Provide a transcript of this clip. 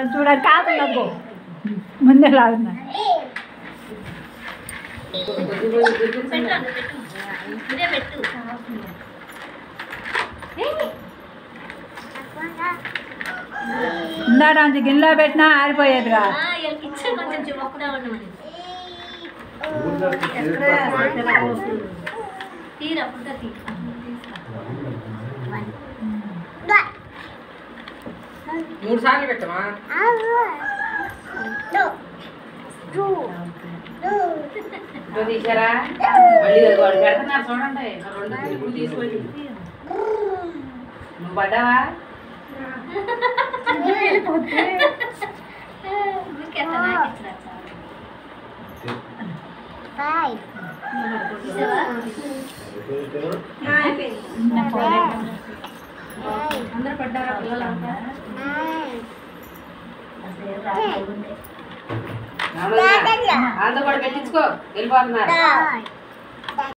చూడాలి కాకుండా అదిగో ముందే లాగున్నా పెట్టు పెట్టు ఇదే పెట్టు ఇందాక అంత గిన్నెలో పెట్టినా ఆరిపోయేదిగా ఆ, వీళ్ళకి ఇచ్చే కొంచెం చివక్కుడా ఉండమని తీరా పుట్ట తీ మూడు సార్లు పెట్టమా ఇంకో తీసారా మళ్ళీ అది వాడు పెడుతున్నారు చూడండి రెండు ఇప్పుడు తీసుకొని నువ్వు పడ్డావా ఊరికెట్లా నాకు ఇచ్చినా చాలు. చూసావా? అందరూ పడ్డారా పిల్లలంతా అసలు రాకపోతే వాళ్ళతో కూడా పెట్టించుకో వెళ్ళిపోతున్నారు